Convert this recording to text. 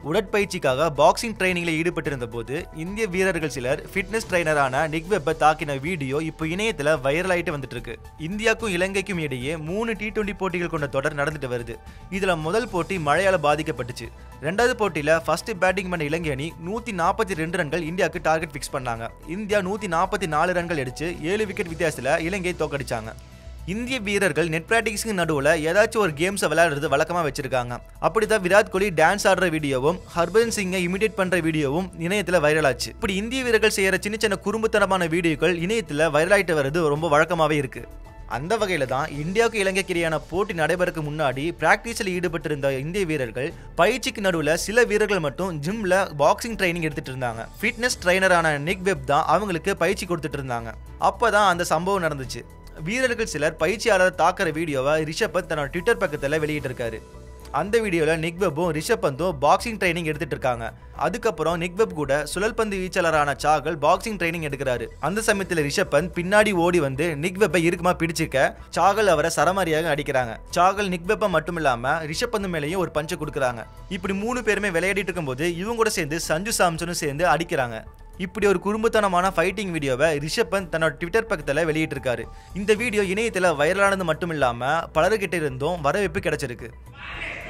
உடற்பயிற்சிக்காக boxing ட்ரைனிங்ல ஈடுபட்டிருந்த போது இந்திய வீரர்கள் சிலர் ஃபிட்னஸ் ட்ரைனரான நிக் வெப்பை தாக்கின வீடியோ இப்போ இணையத்துல வைரல் ஆயிட்டு வந்துட்டு இருக்கு இந்தியாவுக்கும் இலங்கைக்கும் இடையே மூணு டி டுவெண்டி போட்டிகள் கொண்ட தொடர் நடந்துட்டு வருது இதுல முதல் போட்டி மழையால பாதிக்கப்பட்டுச்சு ரெண்டாவது போட்டியில ஃபர்ஸ்ட் பேட்டிங் பண்ண இலங்கை அணி நூத்தி நாற்பத்தி ரெண்டு ரன்கள் இந்தியாவுக்கு டார்கெட் ஃபிக்ஸ் பண்ணாங்க இந்தியா நூத்தி நாற்பத்தி நாலு ரன்கள் அடிச்சு ஏழு விக்கெட் வித்தியாசத்துல இலங்கை தோக்கடிச்சாங்க இந்திய வீரர்கள் நெட் பிராக்டிக்ஸ்க்கு நடுவில் ஏதாச்சும் ஒரு கேம்ஸை விளையாடுறது வழக்கமாக வச்சிருக்காங்க அப்படிதான் விராட் கோலி டான்ஸ் ஆடுற வீடியோவும் ஹர்பஜன் சிங்கை இமிடேட் பண்ற வீடியோவும் இணையத்தில் வைரல் ஆச்சு இப்படி இந்திய வீரர்கள் செய்யற சின்ன சின்ன குறும்புத்தனமான வீடியோக்கள் இணையத்தில் வைரல் ஆயிட்டு வர்றது ரொம்ப வழக்கமாகவே இருக்கு அந்த வகையில தான் இந்தியாவுக்கு இலங்கைக்கு இடையான போட்டி நடைபெறக்கு முன்னாடி பிராக்டிஸில் ஈடுபட்டிருந்த இந்திய வீரர்கள் பயிற்சிக்கு நடுவில் சில வீரர்கள் மட்டும் ஜிம்ல பாக்ஸிங் ட்ரைனிங் எடுத்துட்டு இருந்தாங்க ஃபிட்னஸ் ட்ரைனரான நிக் வெப் தான் அவங்களுக்கு பயிற்சி கொடுத்துட்டு இருந்தாங்க அப்பதான் அந்த சம்பவம் நடந்துச்சு வீரர்கள் சிலர் பயிற்சியாளர் தாக்குற வீடியோவை ரிஷப் பந்த் தன்னோட ட்விட்டர் பக்கத்தில் வெளியிட்டிருக்காரு அந்த வீடியோவில் நிக் வெப்பும் ரிஷப் பந்தும் பாக்ஸிங் ட்ரைனிங் எடுத்துட்டு இருக்காங்க அதுக்கப்புறம் நிக் வெப் கூட சுழல் பந்து வீச்சாளரான சாகல் பாக்ஸிங் ட்ரைனிங் எடுக்கிறாரு அந்த சமயத்தில் ரிஷப் பந்த் பின்னாடி ஓடி வந்து நிக் வெப்பை இறுக்கமா பிடிச்சிக்க சாகல் அவரை சரமாரியாக அடிக்கிறாங்க சாகல் நிக் வெப்பை மட்டும் இல்லாம ரிஷப் பந்து மேலேயும் ஒரு பஞ்சை கொடுக்குறாங்க இப்படி மூணு பேருமே விளையாடிட்டு இருக்கும்போது இவங்க கூட சேர்ந்து சஞ்சு சாம்சனும் சேர்ந்து அடிக்கிறாங்க இப்படி ஒரு குறும்புத்தனமான ஃபைட்டிங் வீடியோவை ரிஷப் பந்த் தன்னோட ட்விட்டர் பக்கத்தில் வெளியிட்டிருக்காரு இந்த வீடியோ இணையத்தில் வைரலானது மட்டும் இல்லாமல் பலர்கிட்ட இருந்தும் வரவேற்பு கிடைச்சிருக்கு